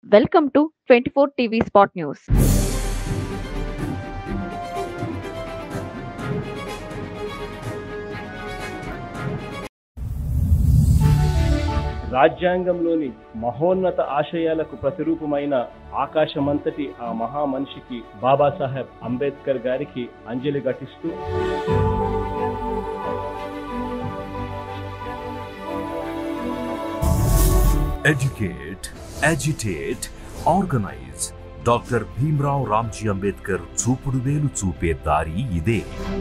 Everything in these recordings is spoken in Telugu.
Welcome to 24 TV Spot News. రాజ్యాంగంలోని మహోన్నత ఆశయాలకు ప్రతిరూపమైన ఆకాశమంతటి ఆ మహా మనిషికి బాబాసాహెబ్ అంబేద్కర్ గారికి అంజలి ఘటిస్తూ educate agitate organise doctor Bhimrao Ramji Ambedkar చూపుడు వేలు చూపే దారి ఇదే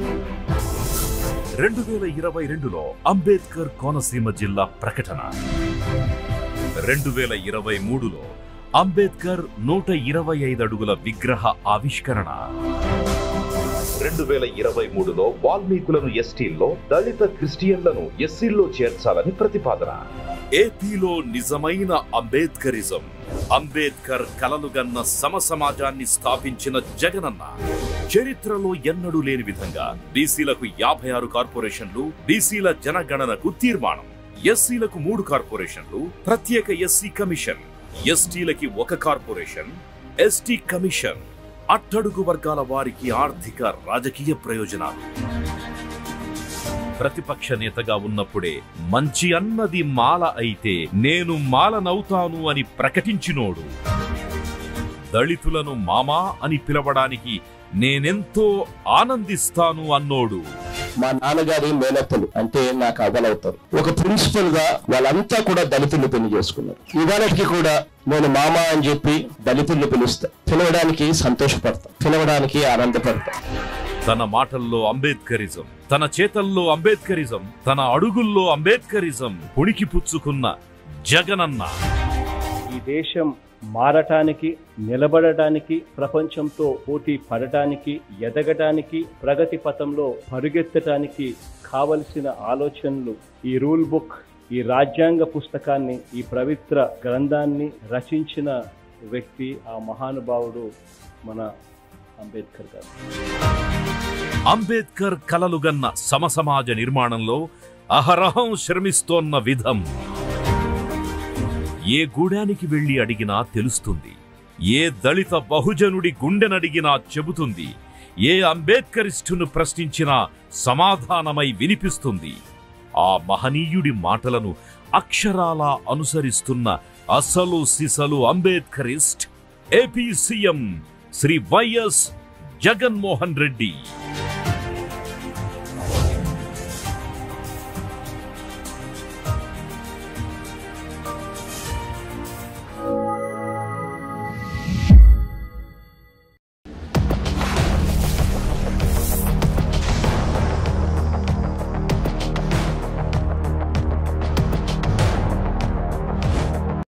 రెండు వేల ఇరవై రెండులో అంబేద్కర్ కోనసీమ జిల్లా ప్రకటన రెండు వేల ఇరవై మూడులో అంబేద్కర్ నూట ఇరవై ఐదు అడుగుల విగ్రహ ఆవిష్కరణ రెండు వేల ఇరవై మూడులో వాల్మీకులను ఎస్టీల్లో దళిత క్రిస్టియన్లను ఎస్సీల్లో చేర్చాలని ప్రతిపాదన ఏపీలో నిజమైన అంబేద్కరిజం అంబేద్కర్ కలలుగన్న సమ సమాజాన్ని స్థాపించిన జగనన్న చరిత్రలో ఎన్నడూ లేని విధంగా బీసీలకు యాభై ఆరు కార్పొరేషన్లు బీసీల జనగణనకు తీర్మానం ఎస్సీలకు మూడు కార్పొరేషన్లు ప్రత్యేక ఎస్సీ కమిషన్ ఎస్టీలకి ఒక కార్పొరేషన్ ఎస్టీ కమిషన్ అట్టడుగు వర్గాల వారికి ఆర్థిక రాజకీయ ప్రయోజనాలు ప్రతిపక్ష నేతగా ఉన్నప్పుడే మంచి అన్నది మాల అయితే నేను మాలనవుతాను అని ప్రకటించినోడు దళితులను మామా అని పిలవడానికి నేనెంతో ఆనందిస్తాను అన్నోడు మా నాన్నగారి మేనత్తలు అంటే నాకు అవ్వలవుతారు ఒక ప్రిన్సిపల్ గా వాళ్ళంతా కూడా దళితుల్ని పెళ్లి చేసుకున్నారు ఇవాళకి కూడా నేను మామ అని చెప్పి దళితుల్ని పిలుస్తా పిలవడానికి సంతోషపడతా పిలవడానికి ఆనందపడతా తన మాటల్లో అంబేద్కరిజం తన చేతల్లో అంబేద్కరిజం తన అడుగుల్లో అంబేద్కరిజం పుణికి పుచ్చుకున్న జగనన్న ఈ దేశం మారటానికి నిలబడటానికి ప్రపంచంతో పోటీ పడటానికి ఎదగటానికి ప్రగతి పథంలో పరుగెత్తటానికి కావలసిన ఆలోచనలు ఈ రూల్ బుక్ ఈ రాజ్యాంగ పుస్తకాన్ని ఈ పవిత్ర గ్రంథాన్ని రచించిన వ్యక్తి ఆ మహానుభావుడు మన అంబేద్కర్ గారు అంబేద్కర్ కలలుగన్న సమసమాజ నిర్మాణంలో అహరహం శ్రమిస్తోన్న విధం ఏ గూడానికి వెళ్లి అడిగినా తెలుస్తుంది ఏ దళిత బహుజనుడి గుండెనడిగినా చెబుతుంది ఏ అంబేద్కరిస్టును ప్రశ్నించినా సమాధానమై వినిపిస్తుంది ఆ మహనీయుడి మాటలను అక్షరాలా అనుసరిస్తున్న అసలు సిసలు Ambedkarist AP CM Shri YS Jaganmohan Reddy